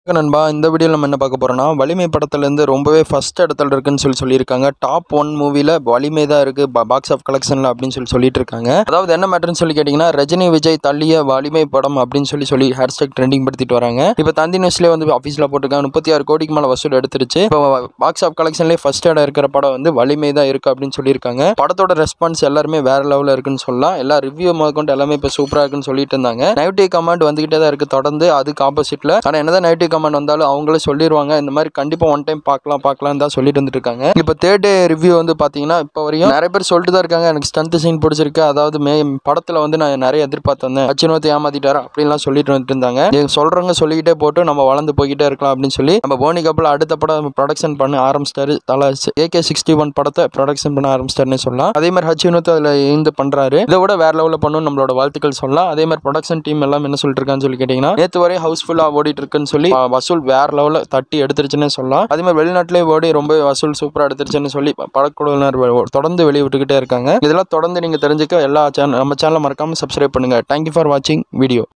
வணக்கம் நண்பா இந்த வீடியோவில் நம்ம என்ன பார்க்க போகிறோம்னா வலிமை படத்துலேருந்து ரொம்பவே ஃபஸ்ட் இடத்துல இருக்குன்னு சொல்லி சொல்லியிருக்காங்க டாப் ஒன் மூவியில் வலிமை தான் இருக்குது பாக்ஸ் ஆஃப் கலெக்ஷனில் அப்படின்னு சொல்லி சொல்லிட்டு இருக்காங்க அதாவது என்ன மேட்டர்னு சொல்லி கேட்டிங்கன்னா ரஜினி விஜய் தள்ளிய வலிமை படம் அப்படின்னு சொல்லி சொல்லி ஹேஷ்டாக் ட்ரெண்டிங் படுத்திட்டு வராங்க இப்போ தந்தி நியூஸ்லேயே வந்து ஆஃபீஸில் போட்டிருக்காங்க முப்பத்தி ஆறு கோடிக்கு மேலே வசூல் எடுத்துருச்சு இப்போ பாக்ஸ் ஆஃப் கலெக்ஷன்லேயே ஃபஸ்ட் இடம் இருக்கிற படம் வந்து வலிமை தான் இருக்குது அப்படின்னு சொல்லியிருக்காங்க படத்தோட ரெஸ்பான்ஸ் எல்லாருமே வேற லெவலில் இருக்குன்னு சொல்லலாம் எல்லா ரிவ்யூ முதற்கொண்டு எல்லாமே இப்போ சூப்பராக இருக்குன்னு சொல்லிட்டு இருந்தாங்க நெகட்டிவ் கமெண்ட் வந்துகிட்டே தான் இருக்குது தொடர்ந்து அதுக்கு ஆப்போசிட்டில் ஆனால் என்னதான் நெகட்டிவ் கமெண்ட் வந்தாலும் அவங்களே சொல்லிடுவாங்க இந்த மாதிரி கண்டிப்பாக ஒன் டைம் பார்க்கலாம் பார்க்கலாம் தான் சொல்லிட்டு வந்துட்டு இருக்காங்க இப்போ தேர்ட் டே ரிவ்யூ வந்து பார்த்தீங்கன்னா இப்போ வரையும் நிறைய பேர் சொல்லிட்டு தான் இருக்காங்க எனக்கு ஸ்டன்த் சீன் பிடிச்சிருக்கு அதாவது மே படத்தில் வந்து நான் நிறைய எதிர்பார்த்து வந்தேன் அச்சினத்தை ஏமாத்திட்டாரு அப்படின்லாம் சொல்லிட்டு வந்துட்டு இருந்தாங்க நீங்க சொல்றவங்க சொல்லிக்கிட்டே போட்டு நம்ம வளர்ந்து போய்கிட்டே இருக்கலாம் அப்படின்னு சொல்லி நம்ம போனி கப்பல் அடுத்த படம் ப்ரொடக்ஷன் பண்ண ஆரம்பிச்சிட்டாரு தலை ஏகே சிக்ஸ்டி ஒன் படத்தை ப்ரொடக்ஷன் பண்ண ஆரம்பிச்சிட்டாருன்னு சொல்லலாம் அதே மாதிரி ஹச்சினத்து அதில் இருந்து பண்றாரு இதை விட வேற லெவலில் பண்ணணும் நம்மளோட வாழ்த்துக்கள் சொல்லலாம் அதே மாதிரி ப்ரொடக்ஷன் டீம் எல்லாம் என்ன சொல்லிட்டு இருக்கான்னு சொல்லி கேட்டிங்கன்னா நேற்று வரை ஹவுஸ்ஃபுல்லாக ஓடிட்டு இருக்குன்னு சொல்லி அஹ், வசூல் வேற லெவலில் தட்டி எடுத்துருச்சுன்னு சொல்லலாம் அதே மாதிரி வெளிநாட்டிலே ஓடி ரொம்ப வசூல் சூப்பராக எடுத்துருச்சுன்னு சொல்லி ப- படக்குழுவினர் வெ- தொடர்ந்து வெளியிட்டுக்கிட்டே இருக்காங்க இதெல்லாம் தொடர்ந்து நீங்கள் தெரிஞ்சுக்க எல்லா சேனல் நம்ம சேனலை மறக்காமல் சப்ஸ்கிரைப் பண்ணுங்கள் தேங்க்யூ ஃபார் வாட்சிங் வீடியோ